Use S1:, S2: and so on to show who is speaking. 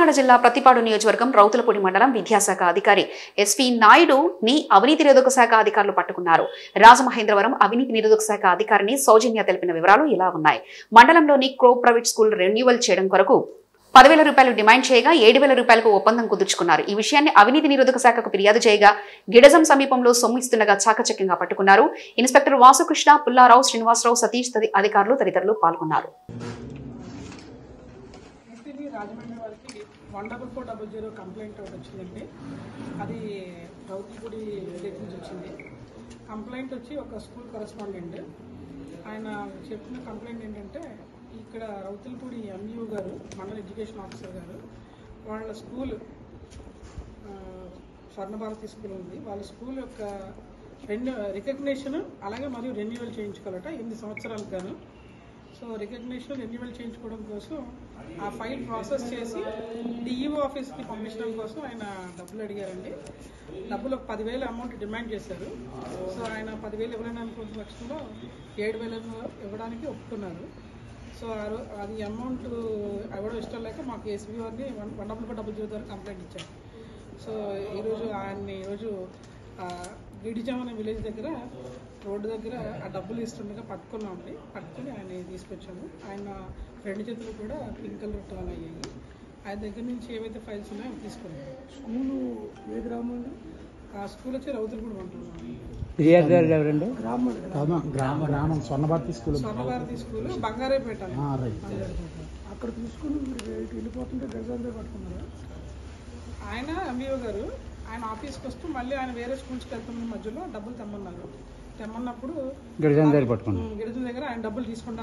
S1: కాకినాడ జిల్లా ప్రతిపాడు నియోజకవర్గం రౌతులపూడి మండలం విద్యాశాఖ అధికారి ఎస్వి నాయుడు ని అవినీతి నిరోధక శాఖ అధికారులు పట్టుకున్నారు రాజమహేంద్రవరం అవినీతి నిరోధక శాఖ అధికారిని సౌజన్య తెలిపిన వివరాలు ఇలా ఉన్నాయి మండలంలోని క్రో ప్రైవేట్ స్కూల్ రెన్యువల్ చేయడం కొరకు పదివేల రూపాయలు డిమాండ్ చేయగా ఏడు వేల రూపాయలకు ఒప్పందం కుదుర్చుకున్నారు ఈ విషయాన్ని అవినీతి నిరోధక శాఖకు ఫిర్యాదు చేయగా గిడజం సమీపంలో సొమ్ము ఇస్తుండగా చాకచక్యంగా పట్టుకున్నారు ఇన్స్పెక్టర్ వాసుకృష్ణ పుల్లారావు శ్రీనివాసరావు సతీష్ తది అధికారులు తదితరులు పాల్గొన్నారు
S2: ఎస్టీడీ రాజమండ్రి వారికి one double four double zero complaint ఒకటి వచ్చిందండి అది రౌతులపూడి విలేజ్ నుంచి వచ్చింది కంప్లైంట్ వచ్చి ఒక స్కూల్ కరెస్పాండెంట్ ఆయన చెప్పిన కంప్లైంట్ ఏంటంటే ఇక్కడ రౌతులపూడి ఎంయూ గారు మండల ఎడ్యుకేషన్ ఆఫీసర్ గారు వాళ్ళ స్కూల్ ఆ, స్వర్ణభారతి స్కూల్ ఉంది వాళ్ళ స్కూల్ యొక్క రెండు రికగ్నేషన్ అలాగే మరియు రెన్యువల్ చేయించుకోవాలట ఎనిమిది సంవత్సరాలకు గాను సో రికగ్నేషన్ రెన్యువల్ చేయించుకోవడం కోసం ఆ ఫైల్ ప్రాసెస్ చేసి డిఈఓ ఆఫీస్కి పంపించడం కోసం ఆయన డబ్బులు అడిగారండి డబ్బులు ఒక పదివేలు అమౌంట్ డిమాండ్ చేశారు సో ఆయన పదివేలు ఇవ్వలేని అనుకున్న పక్షంలో ఏడు వేలు ఇవ్వడానికి ఒప్పుకున్నారు సో ఆ రో- అది అమౌంట్ ఇవ్వడం ఇష్టం లేక మాకు ఏసీబీ వారిని one one double four double zero ద్వారా కంప్లైంట్ ఇచ్చారు సో ఈరోజు ఆయన్ని ఈరోజు గిడిజం అనే విలేజ్ దగ్గర రోడ్డు దగ్గర ఆ డబ్బులు ఇస్తుండగా పట్టుకున్నామండి పట్టుకుని ఆయన తీసుకొచ్చాము ఆయన రెండు చేతులు కూడా పింక్ కలర్ టాల్ అయ్యాయి ఆయన దగ్గర నుంచి ఏవైతే ఫైల్స్ ఉన్నాయో అవి తీసుకున్నాము
S3: స్కూలు ఏ గ్రామం
S2: ఆ స్కూల్ వచ్చి రౌతులపూడి ఉంటున్నాము
S4: ఫిర్యాదు గారు ఎవరండి
S3: గ్రామం గ్రామ గ్రామం స్వర్ణభారతి స్కూల్
S2: స్వర్ణభారతి స్కూల్ బంగారేపేట
S3: ఆ, రైట్.
S2: బంగారేపేట.
S3: అక్కడ తీసుకుని మీరు ఇటు వెళ్ళిపోతుంటే గజాంతో పట్టుకున్నారా
S2: ఆయన ఎంబీఓ గారు ఆయన ఆఫీస్కి వస్తూ మళ్ళీ ఆయన వేరే స్కూల్స్కి వెళ్తున్న మధ్యలో డబ్బులు తెమ్మన్నారు తెమ్మన్నప్పుడు
S4: గిరిజన దగ్గర పట్టుకున్నాం
S2: గిరిజన దగ్గర ఆయన డబ్బులు తీసుకుంటా